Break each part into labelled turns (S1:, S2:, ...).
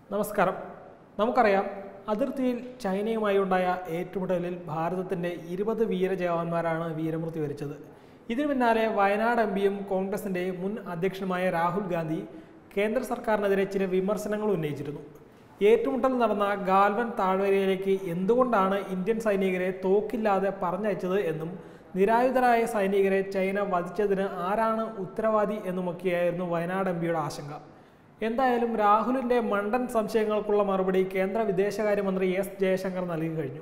S1: നമസ്കാരം നമുക്കറിയാം അതിർത്തിയിൽ ചൈനയുമായി ഉണ്ടായ ഏറ്റുമുട്ടലിൽ ഭാരതത്തിൻ്റെ ഇരുപത് വീരജവാന്മാരാണ് വീരമൃത്യു വരിച്ചത് ഇതിനു പിന്നാലെ വയനാട് എം പിയും കോൺഗ്രസിൻ്റെ മുൻ അധ്യക്ഷനുമായ രാഹുൽ ഗാന്ധി കേന്ദ്ര സർക്കാരിനെതിരെ ചില വിമർശനങ്ങൾ ഉന്നയിച്ചിരുന്നു ഏറ്റുമുട്ടൽ നടന്ന ഗാൽവൻ താഴ്വരയിലേക്ക് എന്തുകൊണ്ടാണ് ഇന്ത്യൻ സൈനികരെ തോക്കില്ലാതെ പറഞ്ഞയച്ചത് എന്നും നിരായുധരായ സൈനികരെ ചൈന വധിച്ചതിന് ആരാണ് ഉത്തരവാദി എന്നുമൊക്കെയായിരുന്നു വയനാട് എം പിയുടെ ആശങ്ക എന്തായാലും രാഹുലിന്റെ മണ്ടൻ സംശയങ്ങൾക്കുള്ള മറുപടി കേന്ദ്ര വിദേശകാര്യമന്ത്രി എസ് ജയശങ്കർ നൽകി കഴിഞ്ഞു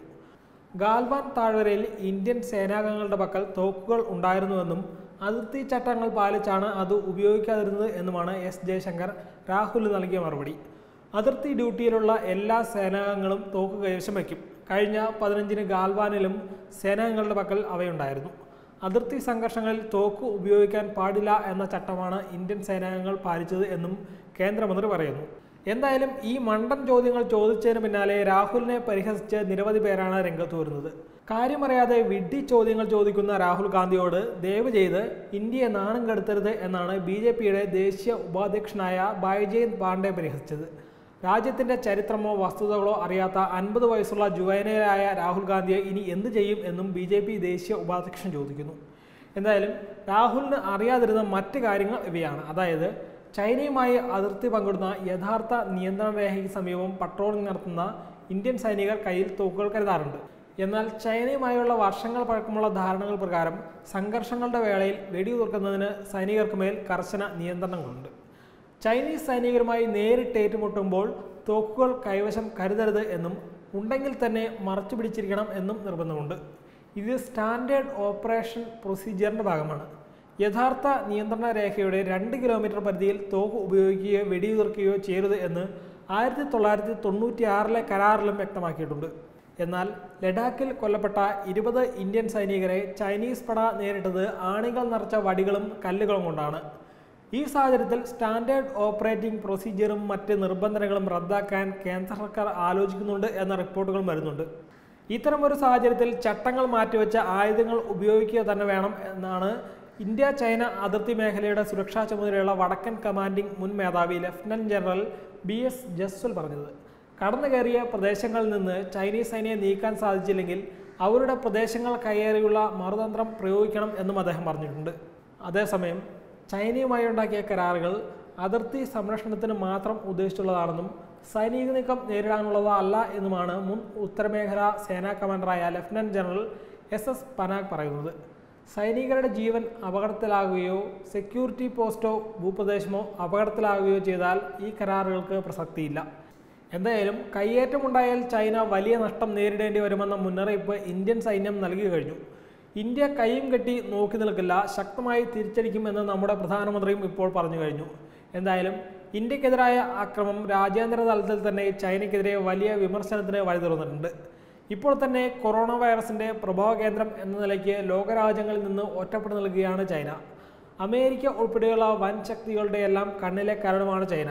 S1: ഗാൽവാൻ താഴ്വരയിൽ ഇന്ത്യൻ സേനാംഗങ്ങളുടെ പക്കൽ തോക്കുകൾ ഉണ്ടായിരുന്നുവെന്നും അതിർത്തി ചട്ടങ്ങൾ പാലിച്ചാണ് അത് ഉപയോഗിക്കാതിരുന്നത് എന്നുമാണ് എസ് ജയശങ്കർ രാഹുൽ നൽകിയ മറുപടി അതിർത്തി ഡ്യൂട്ടിയിലുള്ള എല്ലാ സേനാംഗങ്ങളും തോക്ക് കൈവശം വയ്ക്കും കഴിഞ്ഞ പതിനഞ്ചിന് ഗാൽവാനിലും സേനാംഗങ്ങളുടെ പക്കൽ അവയുണ്ടായിരുന്നു അതിർത്തി സംഘർഷങ്ങളിൽ തോക്ക് ഉപയോഗിക്കാൻ പാടില്ല എന്ന ചട്ടമാണ് ഇന്ത്യൻ സേനാംഗങ്ങൾ പാലിച്ചത് എന്നും കേന്ദ്രമന്ത്രി പറയുന്നു എന്തായാലും ഈ മണ്ടൻ ചോദ്യങ്ങൾ ചോദിച്ചതിന് പിന്നാലെ രാഹുലിനെ പരിഹസിച്ച് നിരവധി പേരാണ് രംഗത്ത് വരുന്നത് കാര്യമറിയാതെ വിഡ്ഢി ചോദ്യങ്ങൾ ചോദിക്കുന്ന രാഹുൽ ഗാന്ധിയോട് ദയവ് ചെയ്ത് ഇന്ത്യയെ നാണം കെടുത്തരുത് എന്നാണ് ബി ജെ പിയുടെ ദേശീയ ഉപാധ്യക്ഷനായ ബൈജയന്ത് പാണ്ഡെ പരിഹസിച്ചത് രാജ്യത്തിന്റെ ചരിത്രമോ വസ്തുതകളോ അറിയാത്ത അൻപത് വയസ്സുള്ള ജുവൈനയിലായ രാഹുൽ ഗാന്ധിയെ ഇനി എന്ത് ചെയ്യും എന്നും ബി ജെ പി ദേശീയ ഉപാധ്യക്ഷൻ ചോദിക്കുന്നു എന്തായാലും രാഹുലിന് അറിയാതിരുന്ന മറ്റ് കാര്യങ്ങൾ ഇവയാണ് അതായത് ചൈനയുമായി അതിർത്തി പങ്കിടുന്ന യഥാർത്ഥ നിയന്ത്രണ രേഖയ്ക്ക് സമീപം പട്രോളിംഗ് നടത്തുന്ന ഇന്ത്യൻ സൈനികർ കയ്യിൽ തോക്കുകൾ കരുതാറുണ്ട് എന്നാൽ ചൈനയുമായുള്ള വർഷങ്ങൾ പഴക്കമുള്ള ധാരണകൾ പ്രകാരം സംഘർഷങ്ങളുടെ വേളയിൽ വെടിയുതിർക്കുന്നതിന് സൈനികർക്ക് മേൽ കർശന നിയന്ത്രണങ്ങളുണ്ട് ചൈനീസ് സൈനികരുമായി നേരിട്ട് ഏറ്റുമുട്ടുമ്പോൾ തോക്കുകൾ കൈവശം കരുതരുത് എന്നും ഉണ്ടെങ്കിൽ തന്നെ മറച്ചു പിടിച്ചിരിക്കണം എന്നും നിർബന്ധമുണ്ട് ഇത് സ്റ്റാൻഡേർഡ് ഓപ്പറേഷൻ പ്രൊസീജിയറിൻ്റെ ഭാഗമാണ് യഥാർത്ഥ നിയന്ത്രണ രേഖയുടെ രണ്ട് കിലോമീറ്റർ പരിധിയിൽ തോക്ക് ഉപയോഗിക്കുകയോ വെടിയുതിർക്കുകയോ ചെയ്യരുത് എന്ന് ആയിരത്തി തൊള്ളായിരത്തി തൊണ്ണൂറ്റി ആറിലെ കരാറിലും വ്യക്തമാക്കിയിട്ടുണ്ട് എന്നാൽ ലഡാക്കിൽ കൊല്ലപ്പെട്ട ഇരുപത് ഇന്ത്യൻ സൈനികരെ ചൈനീസ് പട നേരിട്ടത് ആണികൾ നിറച്ച വടികളും കല്ലുകളും കൊണ്ടാണ് ഈ സാഹചര്യത്തിൽ സ്റ്റാൻഡേർഡ് ഓപ്പറേറ്റിംഗ് പ്രൊസീജിയറും മറ്റ് നിബന്ധനകളും റദ്ദാക്കാൻ കേന്ദ്ര സർക്കാർ ആലോചിക്കുന്നുണ്ട് എന്ന റിപ്പോർട്ടുകൾ വരുന്നുണ്ട് ഇത്തരമൊരു സാഹചര്യത്തിൽ ചട്ടങ്ങൾ മാറ്റിവെച്ച ആയുധങ്ങൾ ഉപയോഗിക്കുക തന്നെ വേണം എന്നാണ് ഇന്ത്യ ചൈന അതിർത്തി മേഖലയുടെ സുരക്ഷാ ചുമതലയുള്ള വടക്കൻ കമാൻഡിംഗ് മുൻ മേധാവി lieutenant general B S Jaswal പറഞ്ഞത് കടന്നു കയറിയ പ്രദേശങ്ങളിൽ നിന്ന് ചൈനീസ് സൈന്യം നീക്കാൻ സാധിച്ചില്ലെങ്കിൽ അവരുടെ പ്രദേശങ്ങൾ കയ്യേറിയുള്ള മറുതന്ത്രം പ്രയോഗിക്കണം എന്നും അദ്ദേഹം പറഞ്ഞിട്ടുണ്ട് അതേസമയം ചൈനയുമായി ഉണ്ടാക്കിയ കരാറുകൾ അതിർത്തി സംരക്ഷണത്തിന് മാത്രം ഉദ്ദേശിച്ചുള്ളതാണെന്നും സൈനിക നീക്കം നേരിടാനുള്ളതല്ല എന്നുമാണ് മുൻ ഉത്തരമേഖല സേനാ കമാൻഡറായ lieutenant general S S Panag പറയുന്നത് സൈനികരുടെ ജീവൻ അപകടത്തിലാകുകയോ സെക്യൂരിറ്റി പോസ്റ്റോ ഭൂപ്രദേശമോ അപകടത്തിലാകുകയോ ചെയ്താൽ ഈ കരാറുകൾക്ക് പ്രസക്തിയില്ല എന്തായാലും കയ്യേറ്റമുണ്ടായാൽ ചൈന വലിയ നഷ്ടം നേരിടേണ്ടി വരുമെന്ന മുന്നറിയിപ്പ് ഇന്ത്യൻ സൈന്യം നൽകി കഴിഞ്ഞു ഇന്ത്യ കൈയും കെട്ടി നോക്കി നിൽക്കില്ല ശക്തമായി തിരിച്ചടിക്കുമെന്ന് നമ്മുടെ പ്രധാനമന്ത്രിയും ഇപ്പോൾ പറഞ്ഞു കഴിഞ്ഞു എന്തായാലും ഇന്ത്യക്കെതിരായ ആക്രമം രാജ്യാന്തര തലത്തിൽ തന്നെ ചൈനയ്ക്കെതിരെ വലിയ വിമർശനത്തിന് വഴി തുറന്നിട്ടുണ്ട് ഇപ്പോൾ തന്നെ കൊറോണ വൈറസിന്റെ പ്രഭാവ കേന്ദ്രം എന്ന നിലയ്ക്ക് ലോകരാജ്യങ്ങളിൽ നിന്ന് ഒറ്റപ്പെട്ടു നിൽക്കുകയാണ് ചൈന അമേരിക്ക ഉൾപ്പെടെയുള്ള വൻ ശക്തികളുടെ എല്ലാം കണ്ണിലെ കരടുമാണ് ചൈന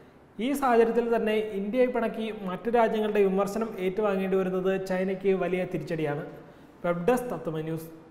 S1: ഈ സാഹചര്യത്തിൽ തന്നെ ഇന്ത്യയെ പിണക്കി മറ്റു രാജ്യങ്ങളുടെ വിമർശനം ഏറ്റുവാങ്ങേണ്ടി വരുന്നത് ചൈനയ്ക്ക് വലിയ തിരിച്ചടിയാണ് വെബ് ഡെസ്ക് തത്വമ ന്യൂസ്